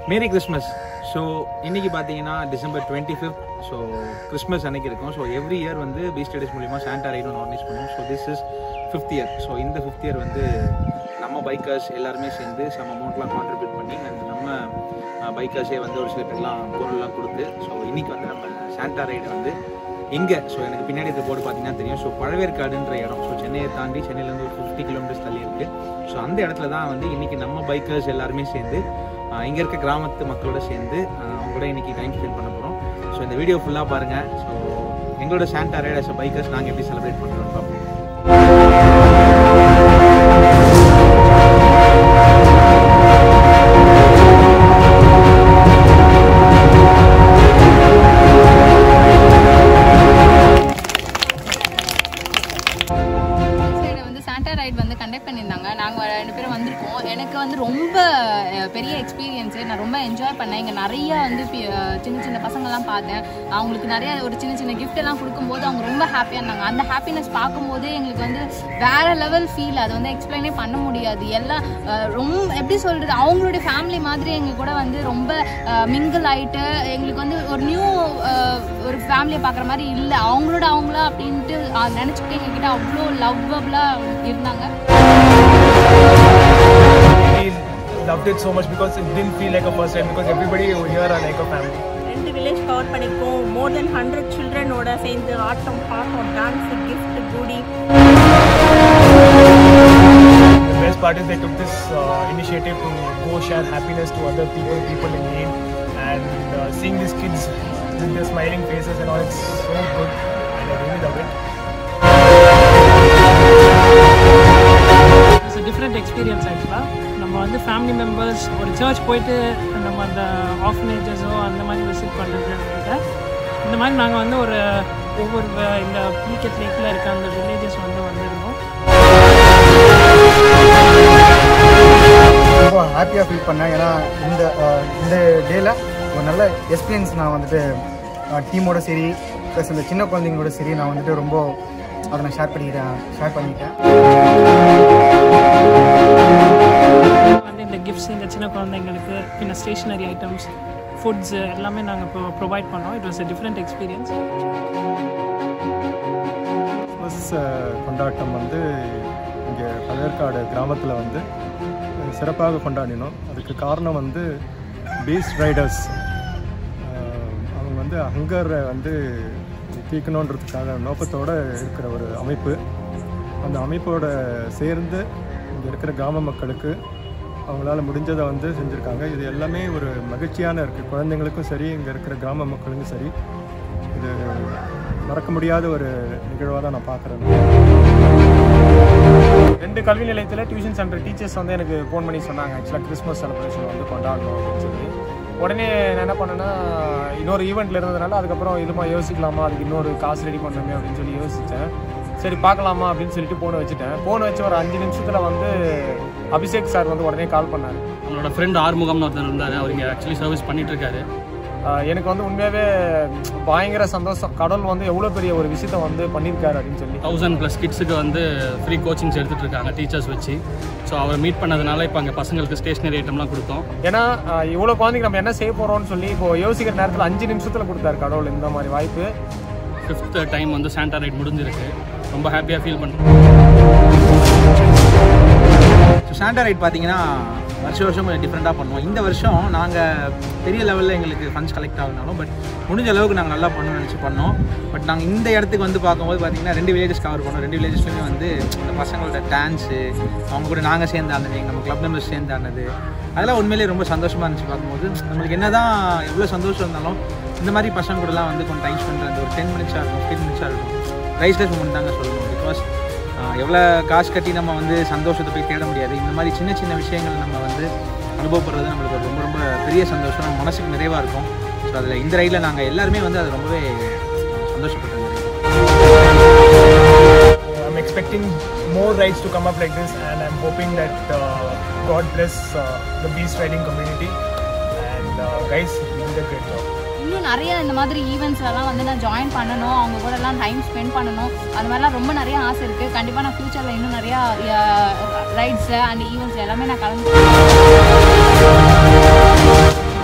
Merry Christmas so இன்னைக்கு பார்த்தீங்கன்னா December twenty fifth so Christmas அன்னைக்கு இருக்கும் ஸோ எவ்ரி இயர் வந்து பீ ஸ்டடிஸ் மூலிமா சாண்டா ரைடு ஒன்று ஆர்கனைஸ் பண்ணுவோம் so this is fifth year so இந்த ஃபிஃப்த் இயர் வந்து நம்ம பைக்கர்ஸ் எல்லாருமே சேர்ந்து சம் அமௌண்ட்லாம் கான்ட்ரிபியூட் பண்ணி அண்ட் நம்ம பைக்கர்ஸே வந்து ஒரு சில பேர்லாம் பொருள்லாம் கொடுத்து ஸோ இன்னைக்கு வந்து நம்ம சாண்டா ரைடு வந்து இங்கே ஸோ எனக்கு பின்னாடி இந்த போர்டு பார்த்தீங்கன்னா தெரியும் ஸோ பழவேற்காடுன்ற இடம் ஸோ சென்னையை தாண்டி சென்னையிலேருந்து ஒரு ஃபிஃப்டி கிலோமீட்டர்ஸ் தள்ளி இருக்குது ஸோ அந்த இடத்துல தான் வந்து இன்னைக்கு நம்ம பைக்கர்ஸ் எல்லாருமே சேர்ந்து இங்கே இருக்க கிராமத்து மக்களோட சேர்ந்து ஆஹ் அவங்க கூட இன்னைக்கு டைம் ஸ்பெண்ட் பண்ண போகிறோம் ஸோ இந்த வீடியோ ஃபுல்லாக பாருங்கள் ஸோ எங்களோட சாண்டா ரைட் அஸ் பைக்கர்ஸ் நாங்கள் எப்படி செலிப்ரேட் பண்ணுறோம் பார்ப்போம் சைடு வந்து சாண்டா ரைட் வந்து கண்டக்ட் பண்ணியிருந்தாங்க நாங்கள் ரெண்டு பேரும் வந்திருக்கோம் எனக்கு வந்து ரொம்ப அஹ், பெரிய எக்ஸ்பீரியன்ஸு நான் ரொம்ப என்ஜாய் பண்ணேன் இங்கே நிறைய வந்து பி- அஹ், சின்ன சின்ன பசங்கள்லாம் பார்த்தேன் அவங்களுக்கு நிறைய ஒரு சின்ன சின்ன gift எல்லாம் கொடுக்கும்போது அவங்க ரொம்ப ஹாப்பியாக இருந்தாங்க அந்த ஹாப்பினஸ் பார்க்கும்போது எங்களுக்கு வந்து வேற லெவல் ஃபீல் அது வந்து எக்ஸ்பிளைனே பண்ண முடியாது எல்லாம் அஹ், ரொம்ப எப்படி சொல்கிறது அவங்களுடைய ஃபேமிலி மாதிரி எங்கள் கூட வந்து ரொம்ப மிங்கிள் ஆயிட்டு எங்களுக்கு வந்து ஒரு நியூ ஒரு ஃபேமிலியை பார்க்குற மாதிரி இல்லை அவங்களோட அவங்களா அப்படின்ட்டு அஹ், நினைச்சுக்கிட்டு எங்ககிட்ட அவ்வளோ லவ்வபுளாக இருந்தாங்க We loved it so much because it didn't feel like a first time because everybody over here are like a family. ரெண்டு வில்லேஜ் கவர் பண்ணியிருக்கோம் மோர் தென் ஹண்ட்ரட் சில்ட்ரனோட சேர்ந்து ஆட்டம் பாட்டம் டான்ஸ் கிஃப்ட் குடி The best part is they took this uh, initiative to go share happiness to other people, people in need, and uh, seeing these kids with their smiling faces and all, it's so good, and I really love it. It's a different experience ஆக்சுவலாக நம்ம வந்து family members ஒரு search போயிட்டு நம்ம அந்த ஆஃபனேஜஸோ அந்த மாதிரி visit பண்ணுறது விட இந்த மாதிரி நாங்கள் வந்து ஒரு ஒவ்வொரு வ- இந்த புலிக்கட் லேக்கில் இருக்க அந்த வில்லேஜஸ் வந்து வந்திருந்தோம் ரொம்ப ஹாப்பியாக ஃபீல் பண்ணேன் ஏன்னா இந்த அஹ், இந்த டேயில் ஒரு நல்ல எக்ஸ்பீரியன்ஸ் நான் வந்துட்டு டீமோட சரி ப்ளஸ் இந்த சின்ன குழந்தைங்களோட சரி நான் வந்துட்டு ரொம்ப அதை நான் ஷேர் பண்ணிக்கிறேன் ஷேர் பண்ணிக்கிட்டேன் வந்து இந்த கிஃப்ட்ஸ் இந்த சின்ன குழந்தைங்களுக்கு பின்ன ஸ்டேஷ்னரி ஐட்டம்ஸ் ஃபுட்ஸ் எல்லாமே நாங்கள் இப்போ ப்ரொவைட் பண்ணோம் it was a different experience Christmas அஹ், கொண்டாட்டம் வந்து இங்கே பழவேற்காடு கிராமத்தில் வந்து அஹ், சிறப்பாக கொண்டாடினோம் அதுக்கு காரணம் வந்து பீஸ் ரைடர்ஸ் அவங்க வந்து ஹங்கரை வந்து தீர்க்கணுன்றதுக்காக நோக்கத்தோடு இருக்கிற ஒரு அமைப்பு அந்த அமைப்போட சேர்ந்து இங்கே இருக்கிற கிராம மக்களுக்கு அவங்களால முடிஞ்சதை வந்து செஞ்சுருக்காங்க இது எல்லாமே ஒரு மகிழ்ச்சியான இருக்குது குழந்தைங்களுக்கும் சரி இங்கே இருக்கிற கிராம மக்களுக்கும் சரி இது மறக்க முடியாத ஒரு நிகழ்வாக தான் நான் பார்க்குறேன் ரெண்டு கல்வி நிலையத்தில் டியூஷன் சென்டர் டீச்சர்ஸ் வந்து எனக்கு ஃபோன் பண்ணி சொன்னாங்க ஆக்சுவலாக கிறிஸ்மஸ் செலிப்ரேஷன் வந்து கொண்டாடணும் அப்படின்னு சொல்லி உடனே நான் என்ன பண்ணேன்னா இன்னொரு ஈவெண்ட்டில் இருந்ததுனால அதுக்கப்புறம் இதுமா யோசிக்கலாமா அதுக்கு இன்னொரு காசு ரெடி பண்ணணுமே அப்படின்னு சொல்லி யோசித்தேன் சரி பார்க்கலாமா அப்படின்னு சொல்லிட்டு ஃபோனை வச்சுட்டேன் ஃபோனை வச்சு ஒரு அஞ்சு நிமிஷத்தில் வந்து அபிஷேக் சார் வந்து உடனே கால் பண்ணார் நம்மளோட ஃப்ரெண்ட் ஆறுமுகம்னு ஒருத்தர் இருந்தார் அவர் இங்கே ஆக்சுவலி சர்வீஸ் பண்ணிட்டு இருக்காரு ஆஹ் எனக்கு வந்து உண்மையாகவே பயங்கர சந்தோஷம் கடவுள் வந்து எவ்வளோ பெரிய ஒரு விஷயத்த வந்து பண்ணியிருக்காரு அப்படின்னு சொல்லி தௌசண்ட் ப்ளஸ் கிட்ஸுக்கு வந்து ஃப்ரீ கோச்சிங்ஸ் எடுத்துட்டு இருக்காங்க டீச்சர்ஸ் வச்சு ஸோ அவரை மீட் பண்ணதுனால இப்போ அங்கே பசங்களுக்கு ஸ்டேஷனரி ஐட்டம்லாம் கொடுத்தோம் ஏன்னா ஆஹ் இவ்வளோ குழந்தைக்கு நம்ம என்ன செய்ய போகிறோம்னு சொல்லி இப்போ யோசிக்கிற நேரத்தில் அஞ்சு நிமிஷத்தில் கொடுத்தாரு கடவுள் இந்த மாதிரி வாய்ப்பு ஃபிஃப்த் டைம் வந்து சாண்டா ரைட் முடிஞ்சிருக்கு ரொம்ப ஹாப்பியாக ஃபீல் பண்ணுறோம் ஸோ சாண்டா ரைட் பார்த்தீங்கன்னா வருஷம் வருஷம் கொஞ்சம் டிஃப்ரெண்ட்டாக பண்ணுவோம் இந்த வருஷம் நாங்கள் பெரிய லெவலில் எங்களுக்கு ஃபண்ட்ஸ் கலெக்ட் ஆகுனாலும் பட் முடிஞ்ச அளவுக்கு நாங்கள் நல்லா பண்ணணும்னு நினச்சி பண்ணோம் பட் நாங்கள் இந்த இடத்துக்கு வந்து பார்க்கும்போது பார்த்தீங்கன்னா ரெண்டு வில்லேஜஸ் கவர் பண்ணோம் ரெண்டு வில்லேஜஸ்லையுமே வந்து இந்த பசங்களோட டான்ஸு அவங்க கூட நாங்கள் சேர்ந்து ஆனது நம்ம கிளப் மெம்பர்ஸ் சேர்ந்து ஆனது அதெல்லாம் உண்மையிலேயே ரொம்ப சந்தோஷமாக இருந்துச்சு பார்க்கும்போது நம்மளுக்கு என்ன தான் எவ்வளோ சந்தோஷம் இருந்தாலும் இந்த மாதிரி பசங்க கூடலாம் வந்து கொஞ்சம் டைம் ஸ்பெண்ட் பண்ணுறது ஒரு டென் மினிட்ஸாக இருக்கும் ஃபிஃப்டீன் மினிட்ஸாக இருக்கும் ரைஸ்லெஸ் மூமெண்ட் தாங்க சொல்லணும் பிகாஸ் எவ்வளோ காசு கட்டி நம்ம வந்து சந்தோஷத்தை போய் தேட முடியாது இந்த மாதிரி சின்ன சின்ன விஷயங்கள் நம்ம வந்து அனுபவப்படுறது நம்மளுக்கு ஒரு ரொம்ப ரொம்ப பெரிய சந்தோஷம் நம்ம மனசுக்கு நிறைவாக இருக்கும் ஸோ அதில் இந்த ரைடில் நாங்கள் எல்லாருமே வந்து அது ரொம்பவே சந்தோஷப்பட்டோம் I'm expecting more rides to come up like this and I'm hoping that uh, God bless uh, the beast riding community and uh, guys, you did a great job. இன்னும் நிறைய இந்த மாதிரி ஈவெண்ட்ஸ்லலாம் வந்து நான் ஜாயின் பண்ணணும் அவங்க கூட எல்லாம் டைம் ஸ்பெண்ட் பண்ணணும் அது மாதிரிலாம் ரொம்ப நிறைய ஆசை இருக்குது கண்டிப்பாக நான் ஃப்யூச்சரில் இன்னும் நிறையா ரைட்ஸ் அண்ட் ஈவெண்ட்ஸ் எல்லாமே நான் கலந்து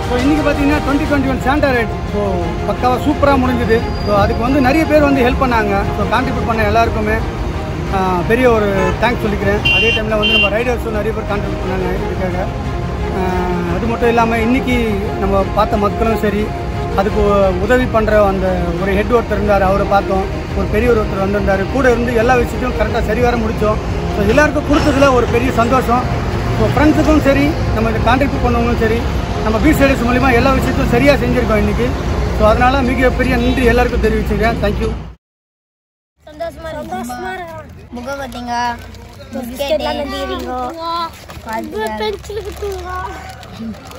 twenty twenty one Santa ride so பக்காவாக சூப்பராக முடிஞ்சுது ஸோ அதுக்கு வந்து நிறைய பேர் வந்து ஹெல்ப் பண்ணாங்க ஸோ கான்ட்ரிபியூட் பண்ண எல்லாருக்குமே ஆஹ், பெரிய ஒரு தேங்க்ஸ் சொல்லிக்கிறேன் அதே டைமில் வந்து நம்ம ரைடர்ஸும் நிறைய பேர் கான்ட்ரிபியூட் பண்ணாங்க இதுக்காக ஆஹ், அது மட்டும் இல்லாமல் இன்றைக்கி நம்ம பார்த்த மக்களும் சரி அதுக்கு உ- உதவி பண்ணுற அந்த ஒரு ஹெட் ஒருத்தர் இருந்தார் அவரை பார்த்தோம் ஒரு பெரியவர் ஒருத்தர் வந்திருந்தார் கூட இருந்து எல்லா விஷயத்தையும் கரெக்டாக சரிவர முடித்தோம் ஸோ எல்லாருக்கும் கொடுத்ததுல ஒரு பெரிய சந்தோஷம் ஸோ ஃப்ரெண்ட்ஸுக்கும் சரி நம்ம இதை கான்ட்ரிபியூட் பண்ணவங்களும் சரி நம்ம பீச் ரைடர்ஸ் மூலிமா எல்லா விஷயத்தையும் சரியாக செஞ்சுருக்கோம் இன்றைக்கி ஸோ அதனால் மிகப்பெரிய நன்றி எல்லாருக்கும் தெரிவிச்சுக்கிறேன் தேங்க்யூ சந்தோஷமா சந்தோஷமா முக பார்த்தீங்க பிஸ்கெட் எல்லாம் தந்தீங்க